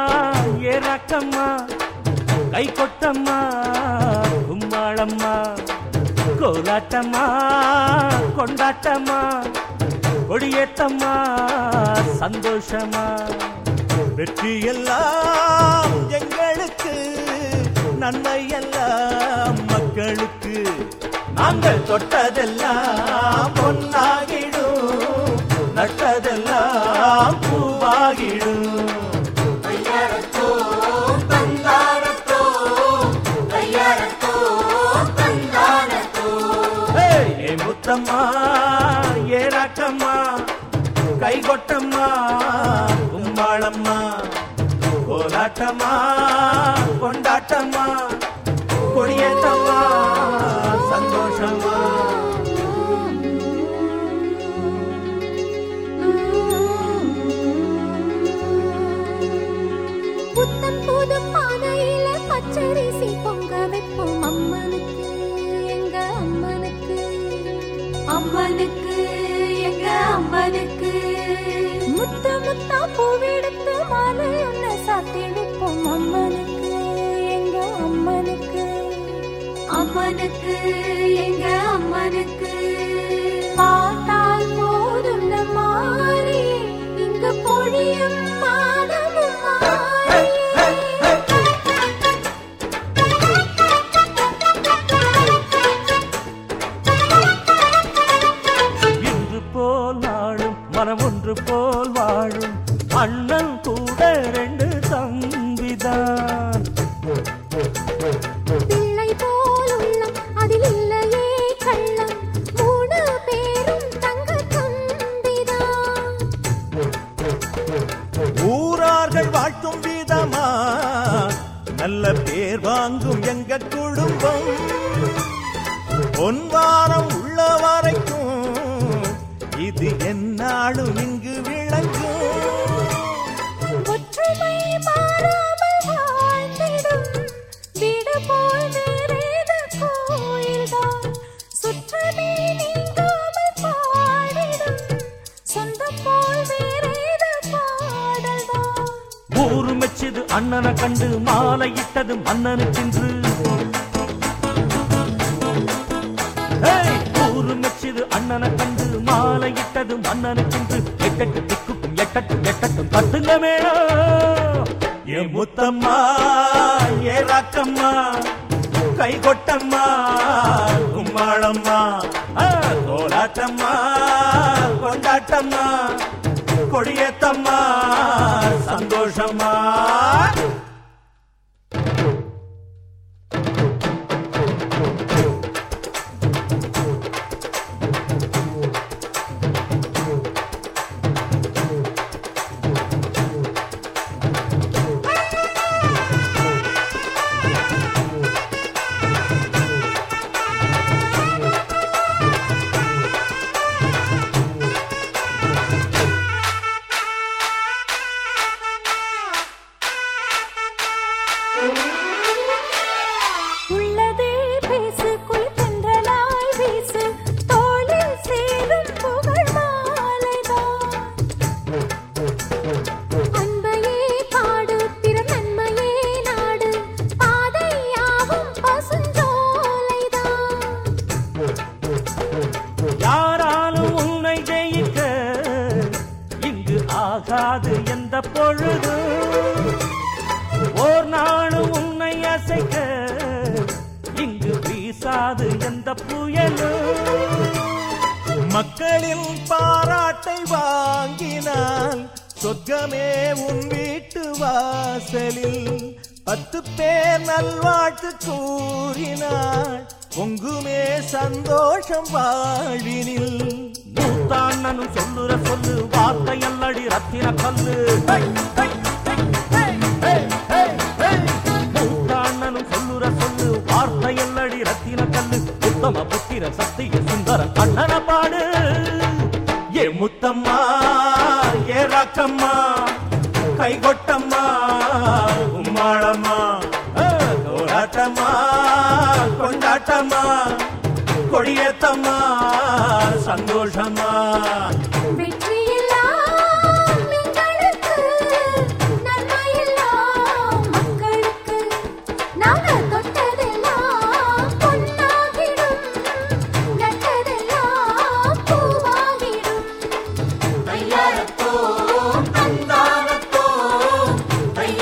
ஏறாக்கம்மா கை கொட்டம்மா கும்மாளம்மா கோலாட்டம்மா கொண்டாட்டம்மா கொடியேத்தம்மா சந்தோஷமா வெற்றி எல்லாம் எங்களுக்கு நன்மை எல்லாம் மக்களுக்கு நாங்கள் தொட்டதெல்லாம் பொன்னாகிடும் நட்டதெல்லாம் பூவாகிடும் ஏய், ஏ முத்தம்மா ஏராக்கம்மா கை கொட்டம்மா கும்பாளம்மா கோலாட்டம்மா கொண்டாட்டம்மா கொடியேத்தம்மா சந்தோஷமா புத்தம் புது பானையில பச்சரிசி பொங்க வைப்போம் அம்மனுக்கு எங்க அம்மனுக்கு அம்மனுக்கு எங்க அம்மனுக்கு முத்து முத்தா பூவெடுத்து மாலை ஒண்ணு சாத்தி வைப்போம் அம்மனுக்கு எங்க அம்மனுக்கு அம்மனுக்கு எங்க அம்மனுக்கு பார்த்தால் போதும் மாறி இங்கு பொழியும் மாதமும் மாறி இன்று போல் நாளும் மனம் ஒன்று போல் வாழும் அண்ணன் கூட ரெண்டு தம்பிதான் பிள்ளை போல் உள்ளம் அதில் இல்லையே கள்ளம் மூணு பேரும் தங்க தம்பிதான் ஊரார்கள் வாழ்த்தும் விதமா நல்ல பேர் வாங்கும் எங்க குடும்பம் பொன்வாரம் உள்ள வரைக்கும் இது என்னாலும் இங்கு விளங்கும் ஒற்றுமை மாறாமல் வாழ்ந்திடும் வீடு போல் வேறேது கோயில்தான் சுற்றமே நீங்காமல் பாடிடும் சொந்தம் போல் வேறேது பாடல்தான் ஊரு மெச்சது அண்ணனை கண்டு மாலையிட்டது மன்னனுக்கென்று ஏய், ஊரு மெச்சது அண்ணனை கண்டு மாலையிட்டது மன்னனுக்கென்று எட்டட்டு திக்குக்கும் எட்டட்டும் எட்டட்டும் தட்டுங்க மேடம் ஏ முத்தம்மா ஏ ராக்கம்மா கை கொட்டம்மா கும்மாளம்மா ஆ, கோலாட்டம்மா கொண்டாட்டம்மா கொடியேத்தம்மா சந்தோஷமா உள்ளதே பேசு குளித்தென்றலாய் வீசு தோளில் சேரும் புகழ் மாலைதான் அன்பையே பாடு பிற நன்மையே நாடு பாதையாகும் பசுஞ்சோலைதான் யாராலும் உன்னை ஜெயிக்க இங்கு ஆகாது எந்த பொழுது ஓர் நாளும் உன்னை அசைக்க இங்கு வீசாது எந்த புயலும் மக்களின் பாராட்டை வாங்கினால் சொர்க்கமே உன் வீட்டு வாசலில் பத்து பேர் நல்வாழ்த்து கூறினாள் பொங்குமே சந்தோஷம் வாழ்வினில் மூத்தாண்ணனும் சொல்லுற சொல்லு வார்த்தை அல்லடி ரத்தின கல்லு ஹை, ஹை, ஹை, ஹை, ஹை, ஹை, ஹை. மூத்தாண்ணனும் சொல்லுற சொல்லு வார்த்தை அல்லடி ரத்தின கல்லு உத்தம புத்திர சத்திய சுந்தரன் அண்ணன பாடு ஏ முத்தம்மா ஏ ராக்கம்மா கை கொட்டம்மா உம்மாளம்மா ஆ, கோலாட்டம்மா கொண்டாட்டம்மா கொடியேத்தம்மா சந்தோஷமா வெற்றியெல்லாம் எங்களுக்கு நன்மையெல்லாம்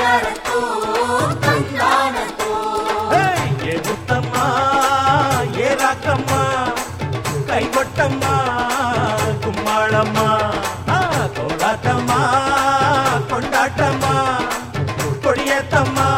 தந்தாரத்தோ தந்தாரத்தோ ஏய், ஏ முத்தம்மா ஏ ராக்கம்மா கைகொட்டம்மா கும்மாளம்மா ஆ, கோலாட்டம்மா கொண்டாட்டம்மா கொடியேத்தம்மா